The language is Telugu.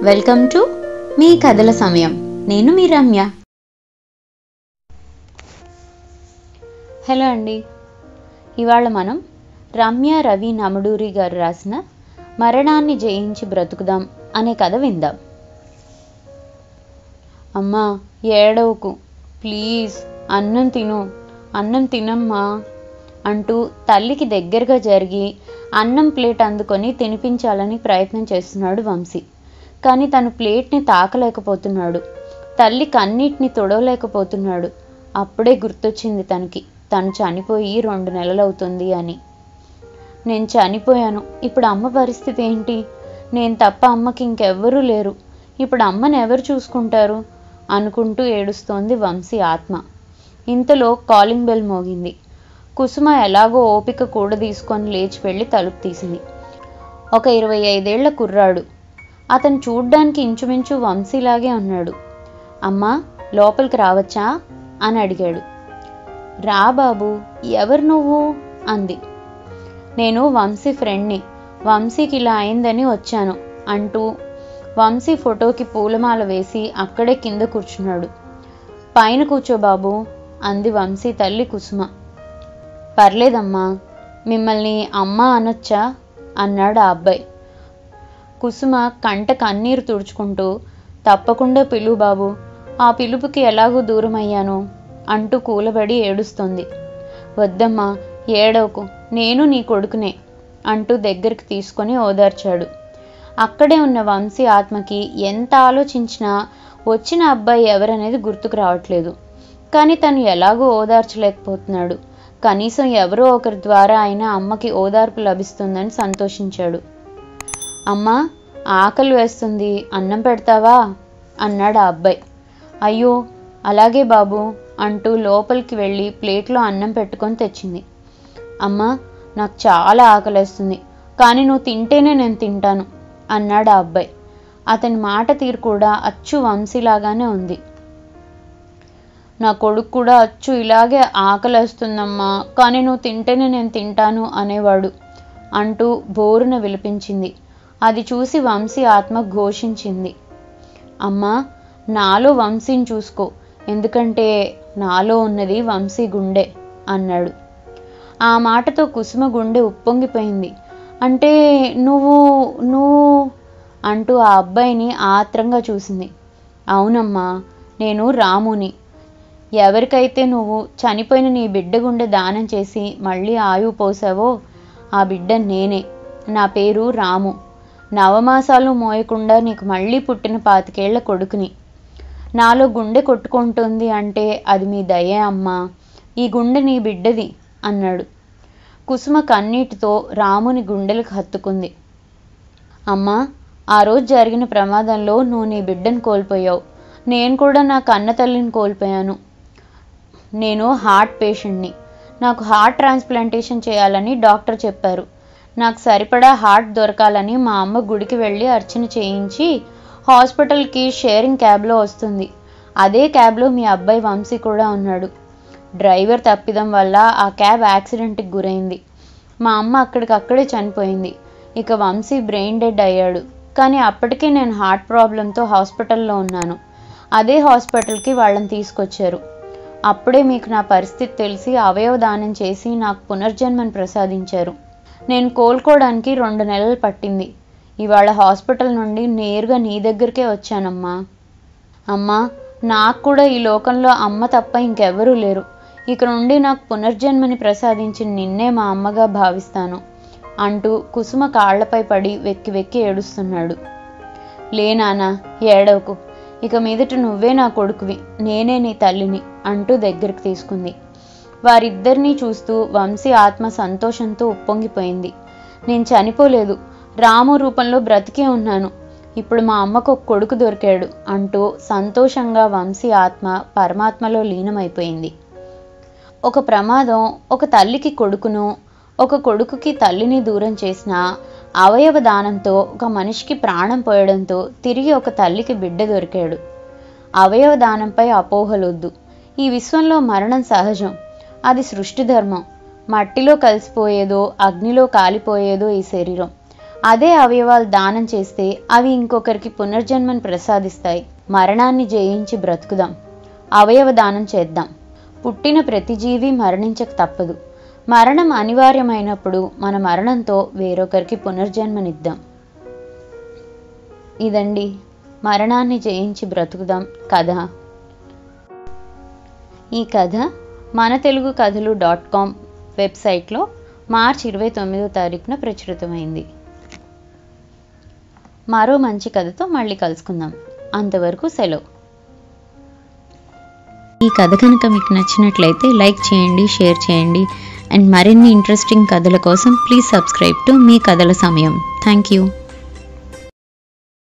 వెల్కమ్ టు మీ కథల సమయం నేను మీ రమ్య హలో అండి ఇవాళ మనం రమ్య రవి నమడూరి గారు రాసిన మరణాన్ని జయించి బ్రతుకుదాం అనే కథ విందాం అమ్మా ఏడవకు ప్లీజ్ అన్నం తిను అన్నం తినమ్మా అంటూ తల్లికి దగ్గరగా జరిగి అన్నం ప్లేట్ అందుకొని తినిపించాలని ప్రయత్నం చేస్తున్నాడు వంశీ కానీ తను ప్లేట్ని తాకలేకపోతున్నాడు తల్లి కన్నీటిని తొడవలేకపోతున్నాడు అప్పుడే గుర్తొచ్చింది తనకి తను చనిపోయి రెండు నెలలవుతుంది అని నేను చనిపోయాను ఇప్పుడు అమ్మ పరిస్థితి ఏంటి నేను తప్ప అమ్మకి ఇంకెవ్వరూ లేరు ఇప్పుడు అమ్మని ఎవరు చూసుకుంటారు అనుకుంటూ ఏడుస్తోంది వంశీ ఆత్మ ఇంతలో కాలింగ్ బెల్ మోగింది కుసుమ ఎలాగో ఓపిక కూడా తీసుకొని లేచి వెళ్ళి తలుపు తీసింది ఒక ఇరవై ఐదేళ్ల కుర్రాడు అతను చూడ్డానికి ఇంచుమించు వంశీలాగే ఉన్నాడు అమ్మా లోపలికి రావచ్చా అని అడిగాడు రా బాబు ఎవరు నువ్వు అంది నేను వంశీ ఫ్రెండ్ని వంశీకి ఇలా అయిందని వచ్చాను అంటూ వంశీ ఫోటోకి పూలమాల వేసి అక్కడే కింద కూర్చున్నాడు పైన కూర్చో బాబు అంది వంశీ తల్లి కుసుమ పర్లేదమ్మా మిమ్మల్ని అమ్మ అనొచ్చా అన్నాడు ఆ అబ్బాయి కుసుమ కంట కన్నీరు తుడుచుకుంటూ తప్పకుండా పిలువు బాబు ఆ పిలుపుకి ఎలాగూ దూరం అయ్యాను అంటూ కూలబడి ఏడుస్తుంది వద్దమ్మా ఏడవకు నేను నీ కొడుకునే అంటూ దగ్గరికి తీసుకొని ఓదార్చాడు అక్కడే ఉన్న వంశీ ఆత్మకి ఎంత ఆలోచించినా వచ్చిన అబ్బాయి ఎవరనేది గుర్తుకు రావట్లేదు కానీ తను ఎలాగో ఓదార్చలేకపోతున్నాడు కనీసం ఎవరో ఒకరి ద్వారా అయినా అమ్మకి ఓదార్పు లభిస్తుందని సంతోషించాడు అమ్మా ఆకలి వేస్తుంది అన్నం పెడతావా అన్నాడు ఆ అబ్బాయి అయ్యో అలాగే బాబు అంటూ లోపలికి వెళ్ళి ప్లేట్లో అన్నం పెట్టుకొని తెచ్చింది అమ్మా నాకు చాలా ఆకలేస్తుంది కానీ నువ్వు తింటేనే నేను తింటాను అన్నాడు ఆ అబ్బాయి అతని మాట తీరు కూడా అచ్చు వంశీలాగానే ఉంది నా కొడుకు కూడా అచ్చు ఇలాగే ఆకలేస్తుందమ్మా కానీ నువ్వు తింటేనే నేను తింటాను అనేవాడు అంటూ బోరున విలిపించింది అది చూసి వంశీ ఆత్మ ఘోషించింది అమ్మా నాలో వంశీని చూసుకో ఎందుకంటే నాలో ఉన్నది వంశీ గుండె అన్నాడు ఆ మాటతో కుసుమ గుండె ఉప్పొంగిపోయింది అంటే నువ్వు నువ్వు అంటూ ఆ అబ్బాయిని ఆత్రంగా చూసింది అవునమ్మా నేను రాముని ఎవరికైతే నువ్వు చనిపోయిన నీ బిడ్డ గుండె దానం చేసి మళ్ళీ ఆయువు పోసావో ఆ బిడ్డ నేనే నా పేరు రాము నవమాసాలు మోయకుండా నీకు మళ్ళీ పుట్టిన పాతికేళ్ల కొడుకుని నాలో గుండె కొట్టుకుంటుంది అంటే అది మీ దయే అమ్మా ఈ గుండె నీ బిడ్డది అన్నాడు కుసుమ కన్నీటితో రాముని గుండెలకు హత్తుకుంది అమ్మా ఆ రోజు జరిగిన ప్రమాదంలో నువ్వు నీ బిడ్డను కోల్పోయావు నేను కూడా నా కన్న తల్లిని కోల్పోయాను నేను హార్ట్ పేషెంట్ని నాకు హార్ట్ ట్రాన్స్ప్లాంటేషన్ చేయాలని డాక్టర్ చెప్పారు నాకు సరిపడా హార్ట్ దొరకాలని మా అమ్మ గుడికి వెళ్ళి అర్చన చేయించి హాస్పిటల్కి షేరింగ్ క్యాబ్లో వస్తుంది అదే క్యాబ్లో మీ అబ్బాయి వంశీ కూడా ఉన్నాడు డ్రైవర్ తప్పిదం వల్ల ఆ క్యాబ్ యాక్సిడెంట్కి గురైంది మా అమ్మ అక్కడికక్కడే చనిపోయింది ఇక వంశీ బ్రెయిన్ డెడ్ అయ్యాడు కానీ అప్పటికే నేను హార్ట్ ప్రాబ్లంతో హాస్పిటల్లో ఉన్నాను అదే హాస్పిటల్కి వాళ్ళని తీసుకొచ్చారు అప్పుడే మీకు నా పరిస్థితి తెలిసి అవయవ దానం చేసి నాకు పునర్జన్మను ప్రసాదించారు నేను కోలుకోవడానికి రెండు నెలలు పట్టింది ఇవాళ హాస్పిటల్ నుండి నేరుగా నీ దగ్గరికే వచ్చానమ్మా అమ్మా నాకు కూడా ఈ లోకంలో అమ్మ తప్ప ఇంకెవరూ లేరు ఇక నుండి నాకు పునర్జన్మని ప్రసాదించిన నిన్నే మా అమ్మగా భావిస్తాను అంటూ కుసుమ కాళ్లపై పడి వెక్కి వెక్కి ఏడుస్తున్నాడు లే నాన్న ఏడవకు ఇక మీదట నువ్వే నా కొడుకువి నేనే నీ తల్లిని అంటూ దగ్గరికి తీసుకుంది వారిద్దరినీ చూస్తూ వంశీ ఆత్మ సంతోషంతో ఉప్పొంగిపోయింది నేను చనిపోలేదు రాము రూపంలో బ్రతికే ఉన్నాను ఇప్పుడు మా అమ్మకు ఒక కొడుకు దొరికాడు అంటూ సంతోషంగా వంశీ ఆత్మ పరమాత్మలో లీనమైపోయింది ఒక ప్రమాదం ఒక తల్లికి కొడుకును ఒక కొడుకుకి తల్లిని దూరం చేసిన అవయవ దానంతో ఒక మనిషికి ప్రాణం పోయడంతో తిరిగి ఒక తల్లికి బిడ్డ దొరికాడు అవయవ దానంపై అపోహలొద్దు ఈ విశ్వంలో మరణం సహజం అది సృష్టి ధర్మం మట్టిలో కలిసిపోయేదో అగ్నిలో కాలిపోయేదో ఈ శరీరం అదే అవయవాలు దానం చేస్తే అవి ఇంకొకరికి పునర్జన్మను ప్రసాదిస్తాయి మరణాన్ని జయించి బ్రతుకుదాం అవయవ దానం చేద్దాం పుట్టిన ప్రతి జీవి మరణించక తప్పదు మరణం అనివార్యమైనప్పుడు మన మరణంతో వేరొకరికి పునర్జన్మనిద్దాం ఇదండి మరణాన్ని జయించి బ్రతుకుదాం కథ ఈ కథ మన తెలుగు కథలు డాట్ కామ్ వెబ్సైట్లో మార్చ్ ఇరవై తొమ్మిదో తారీఖున ప్రచురితమైంది మరో మంచి కథతో మళ్ళీ కలుసుకుందాం అంతవరకు సెలవు ఈ కథ కనుక మీకు నచ్చినట్లయితే లైక్ చేయండి షేర్ చేయండి అండ్ మరిన్ని ఇంట్రెస్టింగ్ కథల కోసం ప్లీజ్ సబ్స్క్రైబ్ టు మీ కథల సమయం థ్యాంక్ యూ